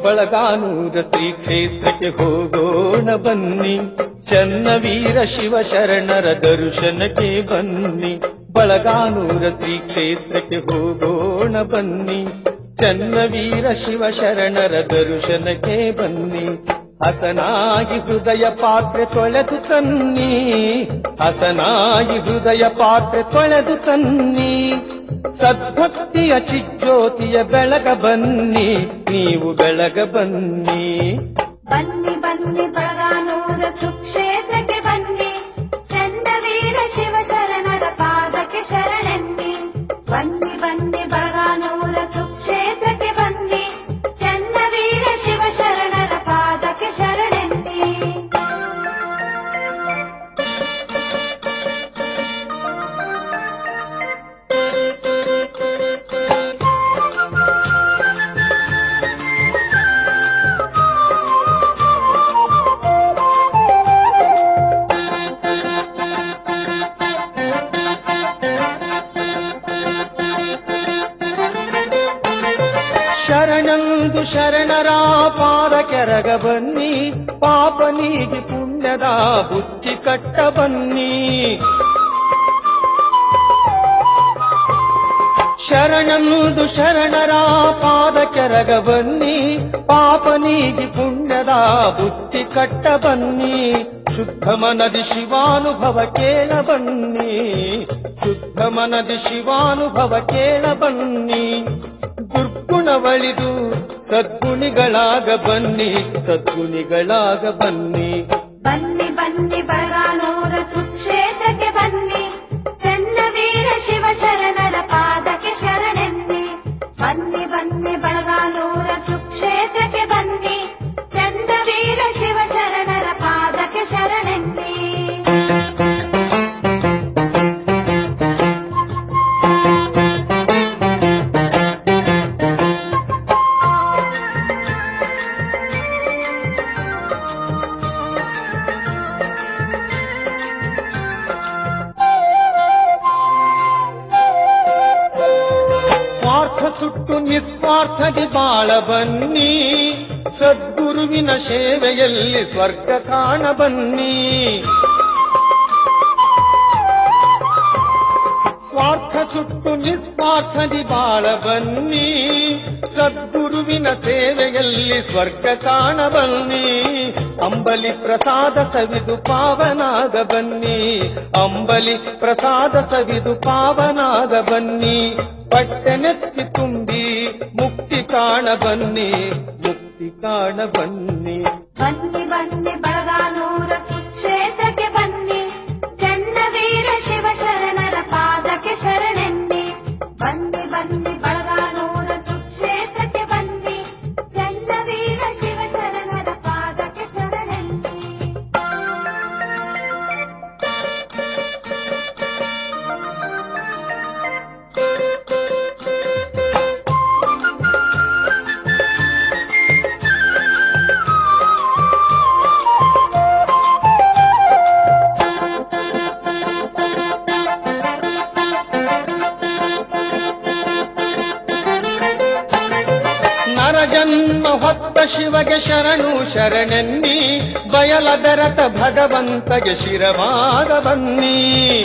ಬಳಗಾನೂರ ಶ್ರೀ ಕ್ಷೇತ್ರಕ್ಕೆ ಹೋಗೋಣ ಬನ್ನಿ ಚನ್ನವೀರ ಶಿವ ಶರಣರ ದರ್ಶನಕ್ಕೆ ಬನ್ನಿ ಬಳಗಾನೂರ ಶ್ರೀ ಕ್ಷೇತ್ರಕ್ಕೆ ಹೋಗೋಣ ಬನ್ನಿ ಚನ್ನವೀರ ಶಿವ ಶರಣರ ದರ್ಶನಕ್ಕೆ ಬನ್ನಿ ಹಸನಾಗಿ ಹೃದಯ ಪಾತ್ರೆ ತೊಳೆದು ತನ್ನಿ ಹಸನಾಗಿ ಹೃದಯ ಪಾತ್ರೆ ತೊಳೆದು ತನ್ನಿ ಸದ್ಭಕ್ತಿಯ ಚಿಜ್ಯೋತಿಯ ಬೆಳಗ ಬನ್ನಿ ನೀವು ಬೆಳಗ ಬನ್ನಿ ಬನ್ನಿ ಬನ್ನಿ ಬಳಗಾನೂರ ಸುಕ್ಷೇತ್ರಕ್ಕೆ ಬನ್ನಿ ಚಂಡವೀರ ಶಿವ ಶರಣರ ಪಾದಕ್ಕೆ ಶರಣೆನ್ನಿ ಬನ್ನಿ ಬನ್ನಿ ಬಳಗಾನೂರ ಸುಕ್ಷೇತ್ರಕ್ಕೆ ಬನ್ನಿ ಚಂಡವೀರ ಶಿವ ಶರಣರ ಪಾದಕ್ಕೆ ಶರಣೆನ್ನಿ ಶರಣಂದು ಶರಣರ ಪಾದ ಕೆರಗ ಬನ್ನಿ ಪಾಪ ನೀಗಿ ಪುಣ್ಯದ ಬುತ್ತಿ ಕಟ್ಟ ಬನ್ನಿ ಶರಣಂದು ಶರಣರ ಪಾದ ಕೆರಗ ಬನ್ನಿ ಪಾಪ ನೀಗಿ ಪುಣ್ಯದ ಬುತ್ತಿ ಕಟ್ಟ ಬನ್ನಿ ಶುದ್ಧ ಮನದಿ ಶಿವಾನುಭವ ಕೇಳ ಬನ್ನಿ ಶುದ್ಧ ಮನದಿ ಶಿವಾನುಭವ ಕೇಳ ಬನ್ನಿ ದುರ್ಗುಣವಳಿದು ಸದ್ಗುಣಿಗಳಾಗ ಬನ್ನಿ ಸದ್ಗುಣಿಗಳಾಗ ಬನ್ನಿ ಬನ್ನಿ ಬನ್ನಿ ಬಳಗಾನೂರ ಸುಕ್ಷೇತ್ರಕ್ಕೆ ಬನ್ನಿ ಚನ್ನವೀರ ಶಿವ ಶರಣರ ಪಾದಕ್ಕೆ ಶರಣೆನ್ನಿ ಬನ್ನಿ ಬನ್ನಿ ಬಳಗಾನೂರ ಸುಕ್ಷೇತ್ರಕ್ಕೆ ಬನ್ನಿ ಚಂದವೀರ ಶಿವ ಶರಣರ ಪಾದಕ್ಕೆ ಶರಣೆನ್ನಿ ಸ್ವಾರ್ಥ ಸುಟ್ಟು ನಿಸ್ವಾರ್ಥಗೆ ಬಾಳ ಬನ್ನಿ ಸದ್ಗುರುವಿನ ಸೇವೆಯಲ್ಲಿ ಸ್ವರ್ಗ ಕಾಣ ಬನ್ನಿ ಸ್ವಾರ್ಥ ಸುಟ್ಟು ನಿಸ್ವಾರ್ಥದಿ ಬಾಳ ಬನ್ನಿ ಸದ್ಗುರುವಿನ ಸೇವೆಯಲ್ಲಿ ಸ್ವರ್ಗ ಕಾಣ ಬನ್ನಿ ಅಂಬಲಿ ಪ್ರಸಾದ ಸವಿದು ಪಾವನಾಗ ಬನ್ನಿ ಅಂಬಲಿ ಪ್ರಸಾದ ಸವಿದು ಪಾವನಾಗ ಬನ್ನಿ ಪಟ್ಟೆನೆತ್ತಿ ತುಂಬಿ ಮುಕ್ತಿ ಕಾಣ ಬನ್ನಿ ಮುಕ್ತಿ ಕಾಣ ಬನ್ನಿ ಬನ್ನಿ ಬನ್ನಿ ಬಳಗಾನೂರ ಸುಕ್ಷೇತ್ರಕ್ಕೆ ಬನ್ನಿ ಚನ್ನವೀರ ಶಿವ ಶರಣರ ಪಾದಕ್ಕೆ ಶರಣೆನ್ನಿ ಬನ್ನಿ ಬನ್ನಿ ಬಳಗಾನೂರ ಸುಕ್ಷೇತ್ರಕ್ಕೆ ಬನ್ನಿ ಚನ್ನವೀರ ಶಿವ ಶರಣರ ಪಾದಕ್ಕೆ ಶರಣೆನ್ನಿ ನರ ಜನ್ಮ ಹೊತ್ತ ಶಿವಗೆ ಶರಣು ಶರಣೆನ್ನಿ ಬಯಲ ಬೆರತ ಭಗವಂತಗೆ ಶಿರವಾದ ಬನ್ನಿ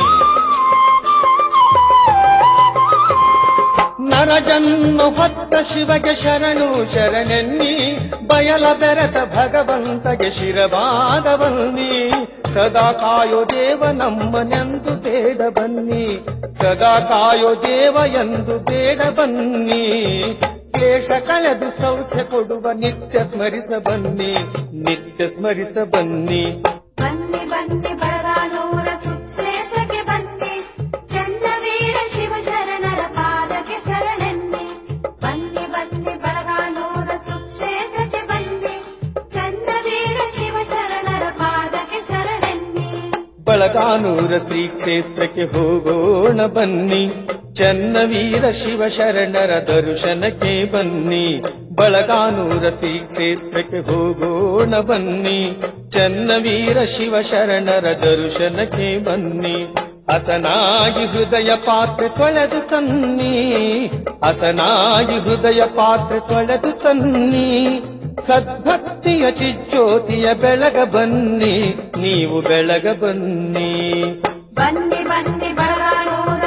ನರ ಜನ್ಮ ಹೊತ್ತ ಶಿವಗೆ ಶರಣು ಶರಣೆನ್ನಿ ಬಯಲ ಬೆರತ ಭಗವಂತಗೆ ಶಿರವಾದ ಬನ್ನಿ ಸದಾ ಕಾಯೋ ದೇವ ನಮ್ಮನೆಂದು ಬೇಡ ಬನ್ನಿ ಸದಾ ಕಾಯೋ ದೇವ ಎಂದು ಬೇಡ ಬನ್ನಿ ಕ್ಲೇಶ ಕಳೆದು ಸೌಖ್ಯ ಕೊಡುವ ನಿತ್ಯ ಸ್ಮರಿಸ ಬನ್ನಿ ನಿತ್ಯ ಸ್ಮರಿಸ ಬನ್ನಿ ಬನ್ನಿ ಬನ್ನಿ ಬಳಗಾನೂರ ಸುಕ್ಷೇತ್ರಕ್ಕೆ ಬನ್ನಿ ಚನ್ನವೀರ ಶಿವ ಶರಣರ ಪಾದಕ್ಕೆ ಶರಣೆನ್ನಿ ಬನ್ನಿ ಬನ್ನಿ ಬಳಗಾನೂರ ಸುಕ್ಷೇತ್ರಕ್ಕೆ ಬನ್ನಿ ಚನ್ನವೀರ ಶಿವ ಶರಣರ ಪಾದಕ್ಕೆ ಶರಣೆನ್ನಿ ಬಳಗಾನೂರ ಶ್ರೀ ಕ್ಷೇತ್ರಕ್ಕೆ ಹೋಗೋಣ ಬನ್ನಿ ಚನ್ನವೀರ ಶಿವ ಶರಣರ ದರ್ಶನಕ್ಕೆ ಬನ್ನಿ ಬಳಗಾನೂರ ಶ್ರೀ ಕ್ಷೇತ್ರಕ್ಕೆ ಹೋಗೋಣ ಬನ್ನಿ ಚನ್ನವೀರ ಶಿವ ಶರಣರ ದರ್ಶನಕ್ಕೆ ಬನ್ನಿ ಹಸನಾಗಿ ಹೃದಯ ಪಾತ್ರೆ ತೊಳೆದು ತನ್ನಿ ಹಸನಾಗಿ ಹೃದಯ ಪಾತ್ರೆ ತೊಳೆದು ತನ್ನಿ ಸದ್ಭಕ್ತಿಯ ಚಿಜ್ಯೋತಿಯ ಬೆಳಗ ಬನ್ನಿ ನೀವು ಬೆಳಗ ಬನ್ನಿ ಬನ್ನಿ ಬನ್ನಿ ಬಳಗಾನೂರ